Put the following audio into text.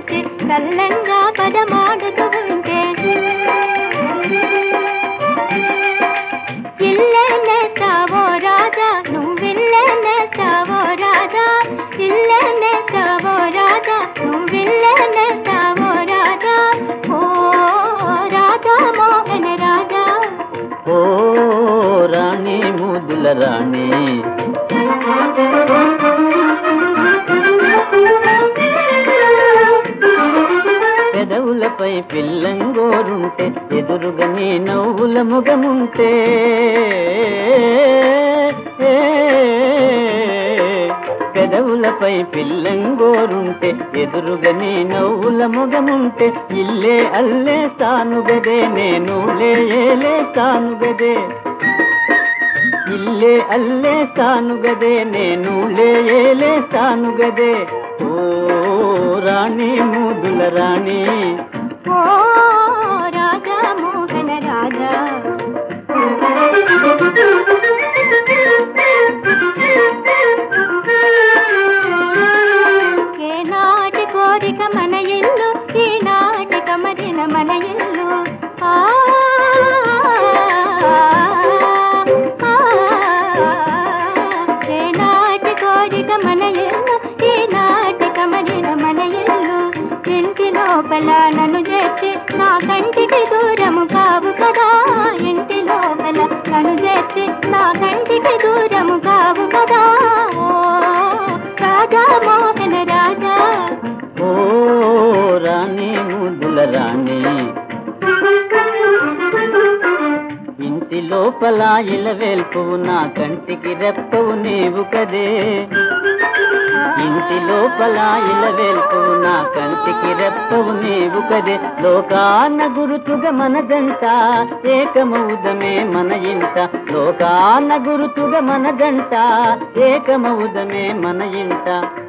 చేసి చల్లంగా పదమాడుతూ ఉంటే ఇల్లెనేస్తావో రాజా నువ్విల్లెనేస్తావో రాజా ఇల్లెనేస్తావో రాజా నువ్విల్లెనేస్తావో రాజా ఓ రాజా మోహన రాజా ఓ రాణి ముద్దుల రాణి పెదవులపై పిల్లంగోరుంటే ఎదురుగా నీ నవ్వుల ముఖముంటే పెదవులపై పిల్లంగోరుంటే ఎదురుగా నీ నవ్వుల ముఖముంటే ఇల్లే అల్లే తానుగదే నేను లేలే తానుగదే ఇల్లే అల్లే తానుగదే నేను లేలే తానుగదే ఓ రాణి ముదుల రాణి ఓ రాజా మోహన రాజా ఏనాటి కోరిక మన ఇల్లు ఈనాటి కమరిన మన ఇల్లు ఆ, ఆ, ఏనాటి కోరిక మన ఇల్లు ఈనాటి కమరిన మన ఇల్లు ఇంటి లోపల నన్ను చేర్చి నా కంటికి దూరము కావు కదా ఇంటి లోపల నన్ను చేర్చి నా కంటికి దూరము కావు కదా ఓ రాజా మోహన రాజా ఓ రాణి ముదుల రాణి ఇంటి లోపల ఇలవేల్పువు నా కంటికి రెప్పవు నీవు కదే ఇంటి లోపల ఇలవేల్పువు నా కంటికి రెప్పవు నీవు కదే లోకాన గురుతుగా మన జంట ఏకమౌదమే మన ఇంట లోకాన గురుతుగా మన జంట ఏకమౌదమే మన ఇంట